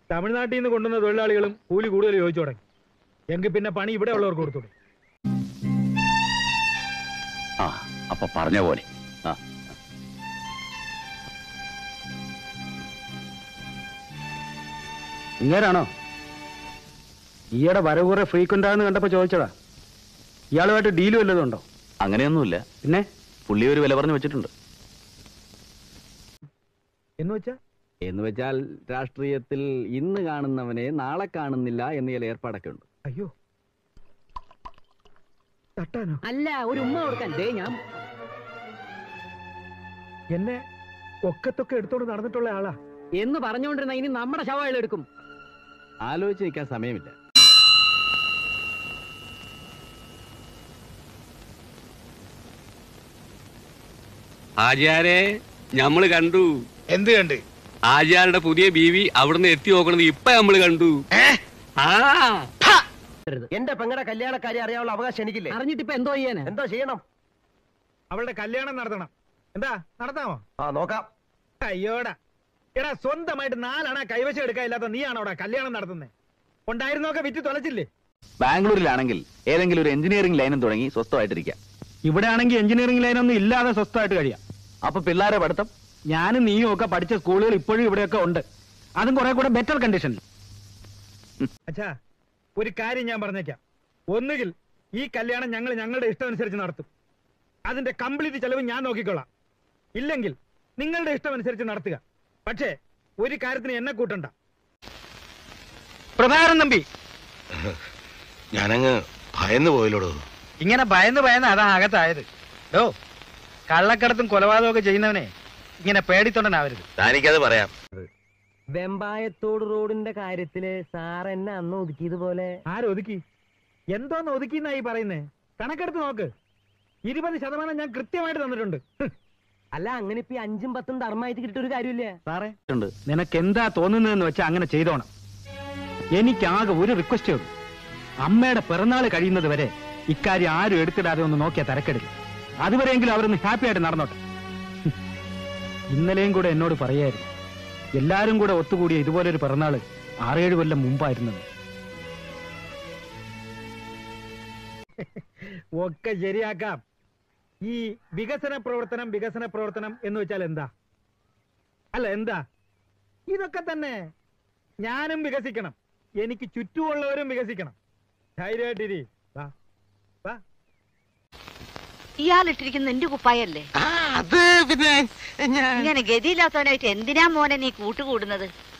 തമിഴ്നാട്ടിൽ നിന്ന് കൊണ്ടുവന്ന തൊഴിലാളികളും കൂലി കൂടുതൽ ചോദിച്ചു തുടങ്ങി എങ്കിൽ പിന്നെ പണി ഇവിടെ ഉള്ളവർക്ക് കൊടുത്തു ആ അപ്പൊ പറഞ്ഞ പോലെ ആ ഇങ്ങേരാണോ ഈയുടെ വരവ് കുറെ ഫ്രീക്വന്റ് ആണെന്ന് കണ്ടപ്പോ ചോദിച്ചതാ ഇയാളുമായിട്ട് ഡീല് വല്ലതും ഉണ്ടോ അങ്ങനെയൊന്നുമില്ല പിന്നെ പുള്ളി ഒരു വില പറഞ്ഞു വെച്ചിട്ടുണ്ട് എന്ന് വെച്ചാ എന്ന് വെച്ചാൽ രാഷ്ട്രീയത്തിൽ ഇന്ന് കാണുന്നവനെ നാളെ കാണുന്നില്ല എന്ന ചില ഏർപ്പാടൊക്കെ ഉണ്ട് അയ്യോ തട്ടാനോ അല്ല ഒരു ഉമ്മ കൊടുക്കാൻ ദേ ഞാൻ എന്നെ ഒക്കത്തൊക്കെ എടുത്തോണ്ട് നടന്നിട്ടുള്ള ആളാ എന്ന് പറഞ്ഞുകൊണ്ടിരുന്ന ഇനി നമ്മുടെ ശവകൾ എടുക്കും ആലോചിച്ച് നിൽക്കാൻ സമയമില്ല ആചാരെ ഞമ്മള് കണ്ടു എന്ത് കണ്ട് ആചാരുടെ പുതിയ ബീവി അവിടുന്ന് എത്തി നോക്കണത് ഇപ്പൊ നമ്മള് കണ്ടു ആ എന്റെ പെങ്ങളുടെ കല്യാണക്കാരി അറിയാനുള്ള അവകാശം എനിക്കില്ലേ അറിഞ്ഞിട്ട് ഇപ്പൊ എന്തോ ചെയ്യാനാ എന്താ ചെയ്യണം അവളുടെ കല്യാണം നടത്തണം എന്താ നടത്താമോ ആ നോക്കാം അയ്യോടാ എടാ സ്വന്തമായിട്ട് നാലണ കൈവശം എടുക്കാനില്ലാത്ത നീയാണോടാ കല്യാണം നടത്തുന്നത് ഉണ്ടായിരുന്നൊക്കെ വിറ്റ് തൊലച്ചില്ലേ ബാംഗ്ലൂരിലാണെങ്കിൽ ഏതെങ്കിലും ഒരു എഞ്ചിനീയറിംഗ് ലൈനും തുടങ്ങി സ്വസ്ഥമായിട്ടിരിക്കാം ഇവിടെ ആണെങ്കിൽ എഞ്ചിനീയറിംഗ് ലൈനൊന്നും ഇല്ലാതെ സ്വസ്ഥമായിട്ട് കഴിയാം അപ്പൊ പിള്ളേരെ പഠിത്തം ഞാനും നീയും ഒക്കെ പഠിച്ച സ്കൂളുകൾ ഇപ്പോഴും ഇവിടെയൊക്കെ ഉണ്ട് അതും കുറെ കൂടെ ബെറ്റർ കണ്ടീഷൻ അച്ഛാ ഒരു കാര്യം ഞാൻ പറഞ്ഞേക്കാം ഒന്നുകിൽ ഈ കല്യാണം ഞങ്ങൾ ഞങ്ങളുടെ ഇഷ്ടമനുസരിച്ച് നടത്തും അതിന്റെ കംപ്ലീറ്റ് ചെലവ് ഞാൻ നോക്കിക്കോളാം ഇല്ലെങ്കിൽ നിങ്ങളുടെ ഇഷ്ടമനുസരിച്ച് നടത്തുക പക്ഷേ ഒരു കാര്യത്തിന് എന്നെ കൂട്ടണ്ട പ്രധാനം നമ്പി ഞാനങ്ങ് ഭയന്നു പോയല്ലോടോ ഇങ്ങനെ ഭയന്ന് ഭയന്ന് അതാ അകത്തായത് ഓ കള്ളക്കടത്തും കൊലപാതകവും ഒക്കെ ചെയ്യുന്നവനെ ഇങ്ങനെ പേടിത്തൊണ്ടനാവരുത് താനിക്കത് പറയാം വെമ്പായത്തോട് റോഡിന്റെ കാര്യത്തില് സാർ എന്നെ അന്ന് ഒതുക്കിയതുപോലെ ആരൊതുക്കി എന്തോന്ന് ഒതുക്കിന്നായി പറയുന്നേ കണക്കെടുത്ത് നോക്ക് ഇരുപത് ശതമാനം ഞാൻ കൃത്യമായിട്ട് തന്നിട്ടുണ്ട് ഹ്. അല്ല അങ്ങനെ ഇപ്പൊ ഈ അഞ്ചും പത്തും ധർമ്മമായിട്ട് കിട്ടിയൊരു കാര്യമില്ല സാറേ ഉണ്ട് നിനക്ക് എന്താ തോന്നുന്നതെന്ന് വെച്ചാൽ അങ്ങനെ ചെയ്തോണം എനിക്കാകെ ഒരു റിക്വസ്റ്റേ ഉള്ളൂ അമ്മയുടെ പിറന്നാൾ കഴിയുന്നത് വരെ ഇക്കാര്യം ആരും എടുത്തിടാതെ ഒന്ന് നോക്കിയാ തരക്കെടില്ല അതുവരെയെങ്കിലും അവരൊന്ന് ഹാപ്പി ആയിട്ട് നടന്നോട്ടെ ഹും. ഇന്നലെയും കൂടെ എന്നോട് പറയായിരുന്നു എല്ലാരും കൂടെ ഒത്തുകൂടിയ ഇതുപോലൊരു പിറന്നാള് ആറേഴ് കൊല്ലം മുമ്പായിരുന്നത് ഒക്കെ ശരിയാക്കാം ഈ വികസന പ്രവർത്തനം വികസന പ്രവർത്തനം എന്ന് വെച്ചാൽ എന്താ അല്ല എന്താ ഇതൊക്കെ തന്നെ ഞാനും വികസിക്കണം എനിക്ക് ചുറ്റുമുള്ളവരും വികസിക്കണം ധൈര്യമായിട്ടിരി വാ വാ ഇയാളിട്ടിരിക്കുന്ന എന്റെ കുപ്പായല്ലേ അത് പിന്നെ ഞാൻ ഇങ്ങനെ ഗതിയില്ലാത്തവനായിട്ട് എന്തിനാ മോനെ നീ കൂട്ടുകൂടുന്നത്